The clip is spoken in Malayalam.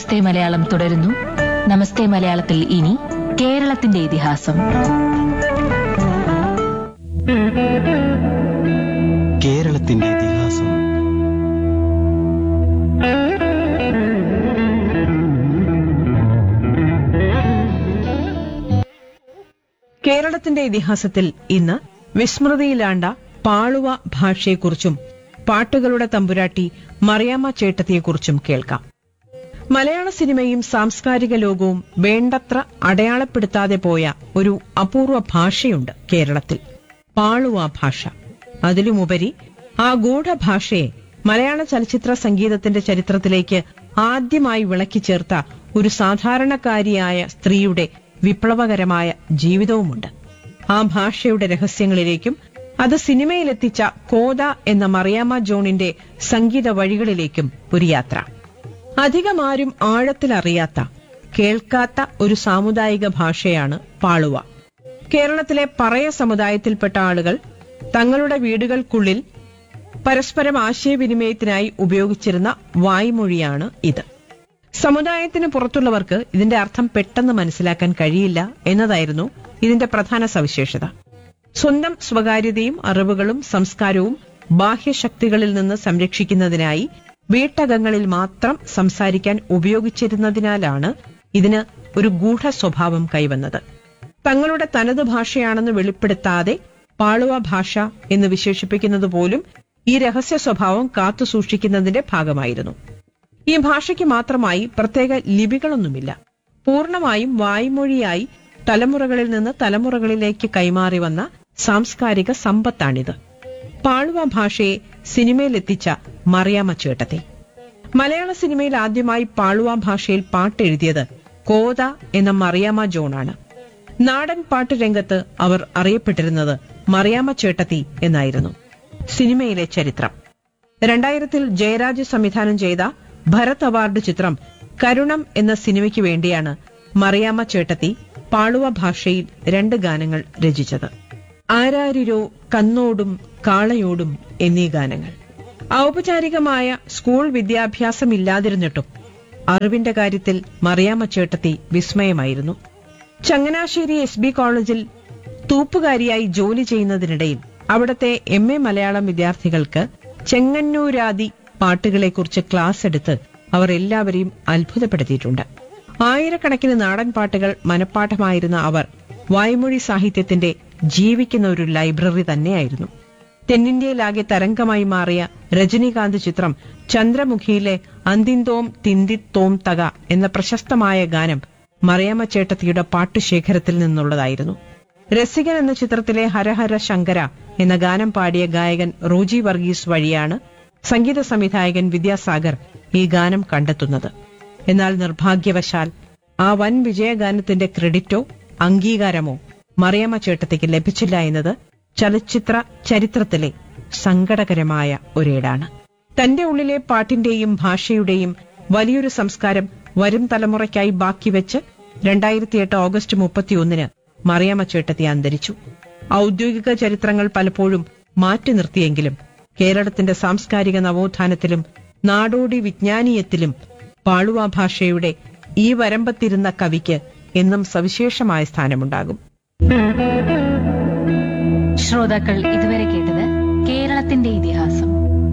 നമസ്തേ മലയാളം തുടരുന്നു നമസ്തേ മലയാളത്തിൽ ഇനി കേരളത്തിന്റെ ഇതിഹാസം കേരളത്തിന്റെ ഇതിഹാസം കേരളത്തിന്റെ ഇതിഹാസത്തിൽ ഇന്ന് വിസ്മൃതിയിലാണ്ട പാളുവ ഭാഷയെക്കുറിച്ചും പാട്ടുകളുടെ തമ്പുരാട്ടി മറിയാമ്മ ചേട്ടത്തിയെക്കുറിച്ചും കേൾക്കാം മലയാള സിനിമയും സാംസ്കാരിക ലോകവും വേണ്ടത്ര അടയാളപ്പെടുത്താതെ പോയ ഒരു അപൂർവ ഭാഷയുണ്ട് കേരളത്തിൽ പാളുവ ഭാഷ അതിലുമുപരി ആ ഗൂഢഭാഷയെ മലയാള ചലച്ചിത്ര സംഗീതത്തിന്റെ ചരിത്രത്തിലേക്ക് ആദ്യമായി വിളക്കി ചേർത്ത ഒരു സാധാരണക്കാരിയായ സ്ത്രീയുടെ വിപ്ലവകരമായ ജീവിതവുമുണ്ട് ആ ഭാഷയുടെ രഹസ്യങ്ങളിലേക്കും അത് സിനിമയിലെത്തിച്ച കോദ എന്ന മറിയാമ്മ ജോണിന്റെ സംഗീത വഴികളിലേക്കും ഒരു യാത്ര അധികമാരും ആഴത്തിൽ അറിയാത്ത കേൾക്കാത്ത ഒരു സാമുദായിക ഭാഷയാണ് പാളുവ കേരളത്തിലെ പറയ സമുദായത്തിൽപ്പെട്ട ആളുകൾ തങ്ങളുടെ വീടുകൾക്കുള്ളിൽ പരസ്പരം ആശയവിനിമയത്തിനായി ഉപയോഗിച്ചിരുന്ന വായ്മൊഴിയാണ് ഇത് സമുദായത്തിന് പുറത്തുള്ളവർക്ക് ഇതിന്റെ അർത്ഥം പെട്ടെന്ന് മനസ്സിലാക്കാൻ കഴിയില്ല എന്നതായിരുന്നു ഇതിന്റെ പ്രധാന സവിശേഷത സ്വന്തം സ്വകാര്യതയും അറിവുകളും സംസ്കാരവും ബാഹ്യശക്തികളിൽ നിന്ന് സംരക്ഷിക്കുന്നതിനായി വീട്ടകങ്ങളിൽ മാത്രം സംസാരിക്കാൻ ഉപയോഗിച്ചിരുന്നതിനാലാണ് ഇതിന് ഒരു ഗൂഢ സ്വഭാവം കൈവന്നത് തങ്ങളുടെ തനത് ഭാഷയാണെന്ന് വെളിപ്പെടുത്താതെ പാളുവ ഭാഷ എന്ന് വിശേഷിപ്പിക്കുന്നത് പോലും ഈ രഹസ്യ സ്വഭാവം കാത്തുസൂക്ഷിക്കുന്നതിന്റെ ഭാഗമായിരുന്നു ഈ ഭാഷയ്ക്ക് മാത്രമായി പ്രത്യേക ലിപികളൊന്നുമില്ല പൂർണ്ണമായും വായ്മൊഴിയായി തലമുറകളിൽ നിന്ന് തലമുറകളിലേക്ക് കൈമാറി വന്ന സാംസ്കാരിക സമ്പത്താണിത് പാളുവ ഭാഷയെ സിനിമയിലെത്തിച്ച മറിയാമ്മ ചേട്ടത്തെ മലയാള സിനിമയിൽ ആദ്യമായി പാളുവ ഭാഷയിൽ പാട്ടെഴുതിയത് കോത എന്ന മറിയാമ്മ ജോണാണ് നാടൻ പാട്ട് രംഗത്ത് അവർ അറിയപ്പെട്ടിരുന്നത് മറിയാമ്മ ചേട്ടത്തി എന്നായിരുന്നു സിനിമയിലെ ചരിത്രം രണ്ടായിരത്തിൽ ജയരാജ് സംവിധാനം ചെയ്ത ഭരത് അവാർഡ് ചിത്രം കരുണം എന്ന സിനിമയ്ക്ക് വേണ്ടിയാണ് മറിയാമ്മ ചേട്ടത്തി പാളുവ ഭാഷയിൽ രണ്ട് ഗാനങ്ങൾ രചിച്ചത് ആരാരിരോ കന്നോടും കാളയോടും എന്നീ ഗാനങ്ങൾ ഔപചാരികമായ സ്കൂൾ വിദ്യാഭ്യാസമില്ലാതിരുന്നിട്ടും അറിവിന്റെ കാര്യത്തിൽ മറിയാമ്മ ചേട്ടത്തി വിസ്മയമായിരുന്നു ചങ്ങനാശ്ശേരി എസ് ബി കോളേജിൽ തൂപ്പുകാരിയായി ജോലി ചെയ്യുന്നതിനിടയിൽ അവിടത്തെ എം എ മലയാളം വിദ്യാർത്ഥികൾക്ക് ചെങ്ങന്നൂരാദി പാട്ടുകളെക്കുറിച്ച് ക്ലാസ് എടുത്ത് അവർ എല്ലാവരെയും അത്ഭുതപ്പെടുത്തിയിട്ടുണ്ട് ആയിരക്കണക്കിന് നാടൻ പാട്ടുകൾ മനഃപ്പാഠമായിരുന്ന അവർ വായ്മൊഴി സാഹിത്യത്തിന്റെ ജീവിക്കുന്ന ഒരു ലൈബ്രറി തന്നെയായിരുന്നു തെന്നിന്ത്യയിലാകെ തരംഗമായി മാറിയ രജനീകാന്ത് ചിത്രം ചന്ദ്രമുഖിയിലെ അന്തിന്തോം തിന്തിത്തോം തക എന്ന പ്രശസ്തമായ ഗാനം മറിയാമ്മ ചേട്ടത്തിയുടെ പാട്ടുശേഖരത്തിൽ നിന്നുള്ളതായിരുന്നു രസികൻ എന്ന ചിത്രത്തിലെ ഹരഹര ശങ്കര എന്ന ഗാനം പാടിയ ഗായകൻ റോജി വർഗീസ് വഴിയാണ് സംഗീത സംവിധായകൻ വിദ്യാസാഗർ ഈ ഗാനം കണ്ടെത്തുന്നത് എന്നാൽ നിർഭാഗ്യവശാൽ ആ വൻ വിജയഗാനത്തിന്റെ ക്രെഡിറ്റോ അംഗീകാരമോ മറിയമ്മ ചേട്ടത്തിക്ക് ലഭിച്ചില്ല എന്നത് ചലച്ചിത്ര ചരിത്രത്തിലെ സങ്കടകരമായ ഒരേടാണ് തന്റെ ഉള്ളിലെ പാട്ടിന്റെയും ഭാഷയുടെയും വലിയൊരു സംസ്കാരം വരും തലമുറയ്ക്കായി ബാക്കിവെച്ച് രണ്ടായിരത്തിയെട്ട് ഓഗസ്റ്റ് മുപ്പത്തിയൊന്നിന് മറിയമ്മ ചേട്ടത്തി അന്തരിച്ചു ഔദ്യോഗിക ചരിത്രങ്ങൾ പലപ്പോഴും മാറ്റി നിർത്തിയെങ്കിലും കേരളത്തിന്റെ സാംസ്കാരിക നവോത്ഥാനത്തിലും നാടോടി വിജ്ഞാനീയത്തിലും പാളുവ ഭാഷയുടെ ഈ വരമ്പത്തിരുന്ന കവിക്ക് എന്നും സവിശേഷമായ സ്ഥാനമുണ്ടാകും ശ്രോതാക്കൾ ഇതുവരെ കേട്ടത് കേരളത്തിന്റെ ഇതിഹാസം